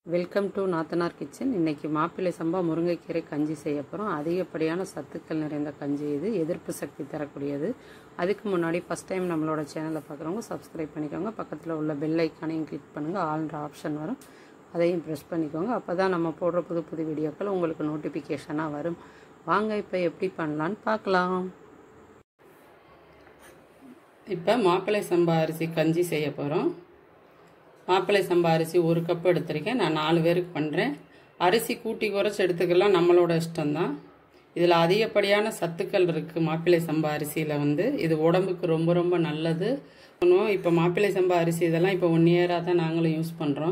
welcome to நாத்தனார் kitchen இன்னைக்கு மாப்பிள்ளை சம்பா முருங்கைக்கீரை கஞ்சி செய்ய போகிறோம் அதிகப்படியான சத்துக்கள் நிறைந்த கஞ்சி இது எதிர்ப்பு சக்தி தரக்கூடியது அதுக்கு முன்னாடி ஃபஸ்ட் டைம் நம்மளோட சேனலை பார்க்குறவங்க சப்ஸ்கிரைப் பண்ணிக்கோங்க பக்கத்தில் உள்ள பெல் ஐக்கானையும் கிளிக் பண்ணுங்கள் ஆல்ன்ற ஆப்ஷன் வரும் அதையும் ப்ரெஸ் பண்ணிக்கோங்க அப்போ தான் நம்ம போடுற புது புது வீடியோக்கள் உங்களுக்கு நோட்டிஃபிகேஷனாக வரும் வாங்க இப்போ எப்படி பண்ணலான்னு பார்க்கலாம் இப்போ மாப்பிள்ளை சம்பா அரிசி கஞ்சி செய்ய போகிறோம் மாப்பிள்ளை சம்பா அரிசி ஒரு கப் எடுத்திருக்கேன் நான் நாலு பேருக்கு பண்ணுறேன் அரிசி கூட்டி குறைச்சி எடுத்துக்கலாம் நம்மளோட இஷ்டம்தான் இதில் அதிகப்படியான சத்துக்கள் இருக்குது மாப்பிள்ளை சம்பா அரிசியில் வந்து இது உடம்புக்கு ரொம்ப ரொம்ப நல்லது இப்போ மாப்பிள்ளை சம்பா அரிசி இதெல்லாம் இப்போ ஒன் இயராக தான் நாங்களும் யூஸ் பண்ணுறோம்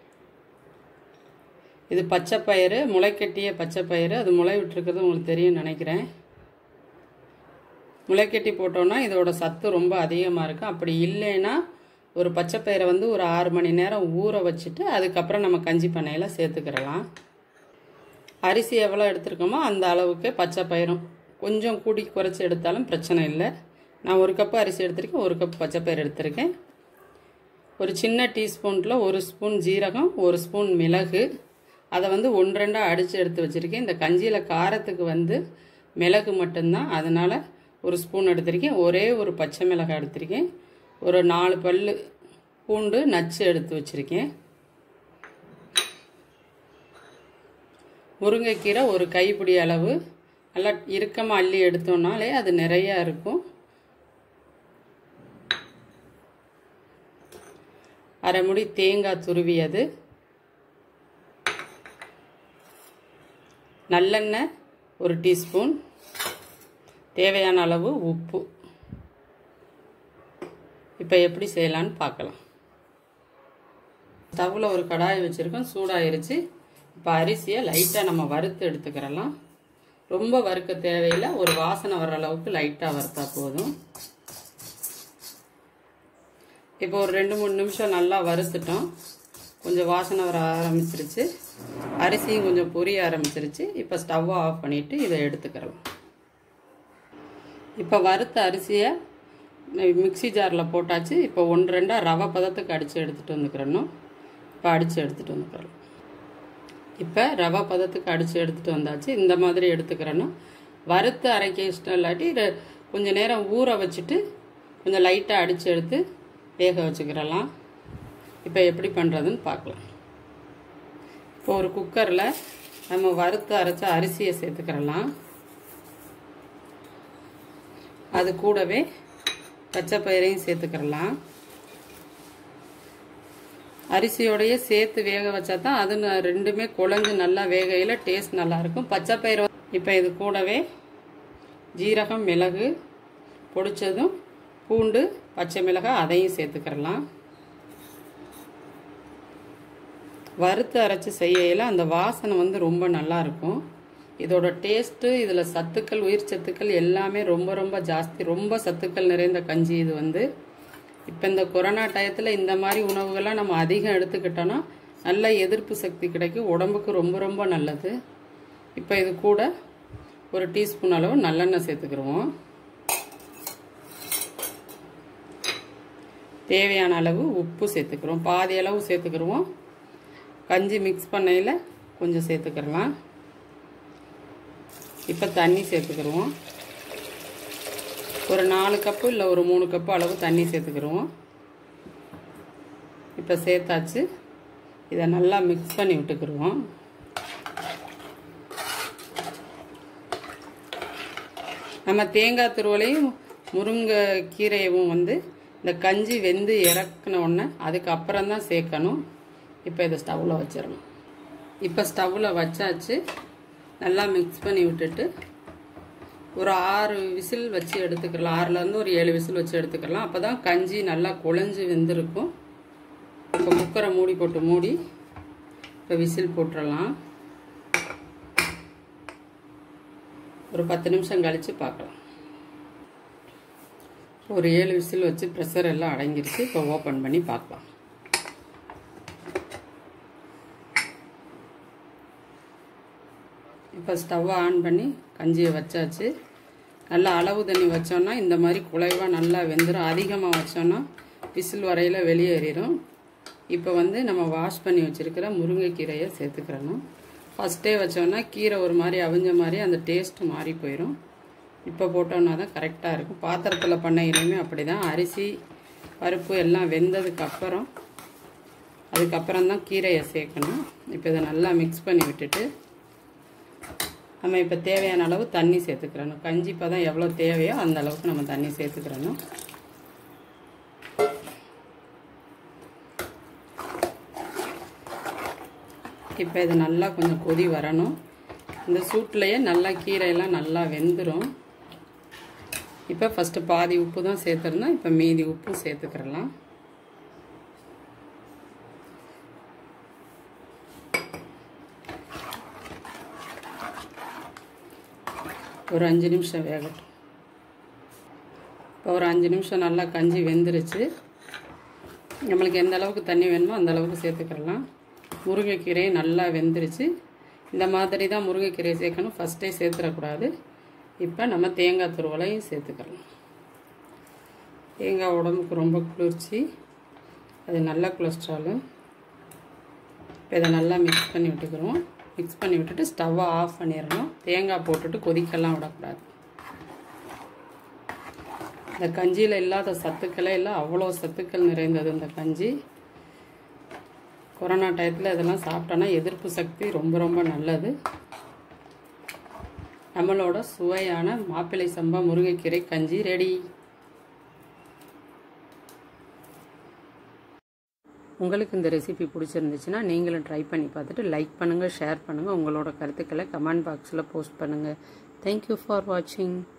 இது பச்சை பயிறு முளைக்கட்டிய பச்சை பயிறு அது முளை விட்டுருக்கிறது உங்களுக்கு தெரியும் நினைக்கிறேன் முளைக்கட்டி போட்டோன்னா இதோட சத்து ரொம்ப அதிகமாக இருக்கும் அப்படி இல்லைன்னா ஒரு பச்சை பயிரை வந்து ஒரு ஆறு மணி நேரம் ஊற வச்சுட்டு அதுக்கப்புறம் நம்ம கஞ்சி பண்ணையில் சேர்த்துக்கிறலாம் அரிசி எவ்வளோ எடுத்துருக்கோமோ அந்த அளவுக்கு பச்சை பயிரும் கொஞ்சம் கூடி குறைச்சி எடுத்தாலும் பிரச்சனை இல்லை நான் ஒரு கப்பு அரிசி எடுத்திருக்கேன் ஒரு கப் பச்சை பயிர் எடுத்திருக்கேன் ஒரு சின்ன டீஸ்பூனில் ஒரு ஸ்பூன் ஜீரகம் ஒரு ஸ்பூன் மிளகு அதை வந்து ஒன்று ரெண்டாக அடித்து எடுத்து வச்சுருக்கேன் இந்த கஞ்சியில் காரத்துக்கு வந்து மிளகு மட்டும்தான் அதனால் ஒரு ஸ்பூன் எடுத்திருக்கேன் ஒரே ஒரு பச்சை மிளகாய் எடுத்திருக்கேன் ஒரு நாலு பல் பூண்டு நச்சு எடுத்து வச்சுருக்கேன் முருங்கைக்கீரை ஒரு கைப்பிடி அளவு நல்லா இறுக்கமாக அள்ளி எடுத்தோம்னாலே அது நிறையா இருக்கும் அரை முடி தேங்காய் துருவியது நல்லெண்ணெய் ஒரு டீஸ்பூன் தேவையான அளவு உப்பு இப்போ எப்படி செய்யலான்னு பார்க்கலாம் ஸ்டவ்வில் ஒரு கடாய் வச்சுருக்கோம் சூடாயிருச்சு இப்போ அரிசியை லைட்டாக நம்ம வறுத்து எடுத்துக்கிறலாம் ரொம்ப வறுக்க தேவையில்லை ஒரு வாசனை வர அளவுக்கு லைட்டாக வறுத்தா போதும் இப்போ ஒரு ரெண்டு மூணு நிமிஷம் நல்லா வறுத்துட்டோம் கொஞ்சம் வாசனை வர ஆரம்பிச்சிருச்சு அரிசியும் கொஞ்சம் பொரிய ஆரம்பிச்சிருச்சு இப்போ ஸ்டவ்வை ஆஃப் பண்ணிவிட்டு இதை எடுத்துக்கிறலாம் இப்போ வறுத்த அரிசியை மிக்சி ஜாரில் போட்டாச்சு இப்போ ஒன்று ரெண்டாக ரவை பதத்துக்கு அடித்து எடுத்துகிட்டு வந்துக்கிறணும் இப்போ அடித்து எடுத்துகிட்டு வந்துக்கிறோம் இப்போ ரவை பதத்துக்கு அடித்து எடுத்துகிட்டு வந்தாச்சு இந்த மாதிரி எடுத்துக்கிறணும் வறுத்து அரைக்க இஷ்டம் இல்லாட்டி கொஞ்சம் நேரம் ஊற வச்சுட்டு கொஞ்சம் லைட்டாக அடித்து எடுத்து வேக வச்சுக்கிறலாம் இப்போ எப்படி பண்ணுறதுன்னு பார்க்கலாம் இப்போ ஒரு குக்கரில் நம்ம வறுத்து அரைச்ச அரிசியை சேர்த்துக்கிறலாம் அது கூடவே பச்சை பயிரையும் சேர்த்துக்கிறலாம் அரிசியோடைய சேர்த்து வேக வச்சா தான் அது ரெண்டுமே குழஞ்சு நல்லா வேகையில் டேஸ்ட் நல்லாயிருக்கும் பச்சை பயிர் இப்போ இது கூடவே ஜீரகம் மிளகு பொடிச்சதும் பூண்டு பச்சை மிளகாய் அதையும் சேர்த்துக்கிறலாம் வறுத்து அரைச்சி செய்யல அந்த வாசனை வந்து ரொம்ப நல்லா இருக்கும் இதோட டேஸ்ட்டு இதில் சத்துக்கள் உயிர் சத்துக்கள் எல்லாமே ரொம்ப ரொம்ப ஜாஸ்தி ரொம்ப சத்துக்கள் நிறைந்த கஞ்சி இது வந்து இப்போ இந்த கொரோனா டயத்தில் இந்த மாதிரி உணவுகள்லாம் நம்ம அதிகம் எடுத்துக்கிட்டோன்னா நல்ல எதிர்ப்பு சக்தி கிடைக்கும் உடம்புக்கு ரொம்ப ரொம்ப நல்லது இப்போ இது கூட ஒரு டீஸ்பூன் அளவு நல்லெண்ணெய் சேர்த்துக்கிடுவோம் தேவையான அளவு உப்பு சேர்த்துக்கிறோம் பாதி அளவு சேர்த்துக்கிடுவோம் கஞ்சி மிக்ஸ் பண்ணையில் கொஞ்சம் சேர்த்துக்கிறலாம் இப்போ தண்ணி சேர்த்துக்கிடுவோம் ஒரு நாலு கப்பு இல்லை ஒரு மூணு கப்பு அளவு தண்ணி சேர்த்துக்கிடுவோம் இப்போ சேர்த்தாச்சு இதை நல்லா மிக்ஸ் பண்ணி விட்டுக்கிடுவோம் நம்ம தேங்காய் துருவலையும் முருங்கை கீரையவும் வந்து இந்த கஞ்சி வெந்து இறக்குன உடனே அதுக்கப்புறம் தான் சேர்க்கணும் இப்போ இதை ஸ்டவ்வில் வச்சிடணும் இப்போ ஸ்டவ்வில் வச்சாச்சு நல்லா மிக்ஸ் பண்ணி விட்டுட்டு ஒரு ஆறு விசில் வச்சு எடுத்துக்கலாம் ஆறுலேருந்து ஒரு ஏழு விசில் வச்சு எடுத்துக்கலாம் அப்போ தான் கஞ்சி நல்லா குழஞ்சி வெந்திருக்கும் இப்போ குக்கரை மூடி போட்டு மூடி இப்போ விசில் போட்டுடலாம் ஒரு பத்து நிமிஷம் கழித்து பார்க்கலாம் ஒரு ஏழு விசில் வச்சு ப்ரெஷர் எல்லாம் அடங்கிருச்சு இப்போ ஓப்பன் பண்ணி பார்க்கலாம் இப்போ ஸ்டவ்வை ஆன் பண்ணி கஞ்சியை வச்சாச்சு நல்லா அளவு தண்ணி வச்சோன்னா இந்த மாதிரி குலைவாக நல்லா வெந்துடும் அதிகமாக வச்சோன்னா விசில் வரையில் வெளியேறிடும் இப்போ வந்து நம்ம வாஷ் பண்ணி வச்சுருக்கிற முருங்கைக்கீரையை சேர்த்துக்கிறணும் ஃபஸ்ட்டே வச்சோன்னா கீரை ஒரு மாதிரி அவிஞ்ச மாதிரி அந்த டேஸ்ட் மாறி போயிடும் இப்போ போட்டோன்னா தான் கரெக்டாக இருக்கும் பாத்திரத்தில் பண்ணையிலையுமே அப்படி தான் அரிசி பருப்பு எல்லாம் வெந்ததுக்கு அப்புறம் அதுக்கப்புறம் தான் கீரையை சேர்க்கணும் இப்போ இதை நல்லா மிக்ஸ் பண்ணி விட்டுட்டு நம்ம இப்போ தேவையான அளவு தண்ணி சேர்த்துக்கிறணும் கஞ்சி பதம் எவ்வளோ தேவையோ அந்த அளவுக்கு நம்ம தண்ணி சேர்த்துக்கிறணும் இப்போ இது நல்லா கொஞ்சம் கொதி வரணும் இந்த சூட்லேயே நல்லா கீரையெல்லாம் நல்லா வெந்துடும் இப்போ ஃபஸ்ட்டு பாதி உப்பு தான் சேர்த்துருந்தோம் இப்போ மீதி உப்பு சேர்த்துக்கிறலாம் ஒரு அஞ்சு நிமிஷம் வேகட்டும் இப்போ ஒரு அஞ்சு நிமிஷம் நல்லா கஞ்சி வெந்துருச்சு நம்மளுக்கு எந்த அளவுக்கு தண்ணி வேணுமோ அந்த அளவுக்கு சேர்த்துக்கிறலாம் முருங்கைக்கீரையும் நல்லா வெந்துருச்சு இந்த மாதிரி தான் முருங்கைக்கீரையை சேர்க்கணும் ஃபஸ்ட்டே சேர்த்துடக்கூடாது இப்போ நம்ம தேங்காய் துருவலையும் சேர்த்துக்கலாம் தேங்காய் உடம்புக்கு ரொம்ப குளிர்ச்சி அது நல்ல கொலஸ்ட்ராலு இப்போ இதை நல்லா மிக்ஸ் பண்ணி விட்டுக்கிறோம் மிக்ஸ் பண்ணி விட்டுட்டு ஸ்டவ்வை ஆஃப் பண்ணிடணும் தேங்காய் போட்டுட்டு கொதிக்கெல்லாம் விடக்கூடாது இந்த கஞ்சியில் இல்லாத சத்துக்களே இல்லை அவ்வளோ சத்துக்கள் நிறைந்தது இந்த கஞ்சி கொரோனா டயத்தில் இதெல்லாம் சாப்பிட்டோன்னா எதிர்ப்பு சக்தி ரொம்ப ரொம்ப நல்லது நம்மளோட சுவையான மாப்பிள்ளை சம்பா முருங்கைக்கீரை கஞ்சி ரெடி உங்களுக்கு இந்த ரெசிபி பிடிச்சிருந்துச்சுன்னா நீங்களும் ட்ரை பண்ணி பார்த்துட்டு லைக் பண்ணுங்கள் ஷேர் பண்ணுங்கள் உங்களோட கருத்துக்களை கமெண்ட் பாக்ஸில் போஸ்ட் பண்ணுங்கள் தேங்க்யூ ஃபார் வாட்சிங்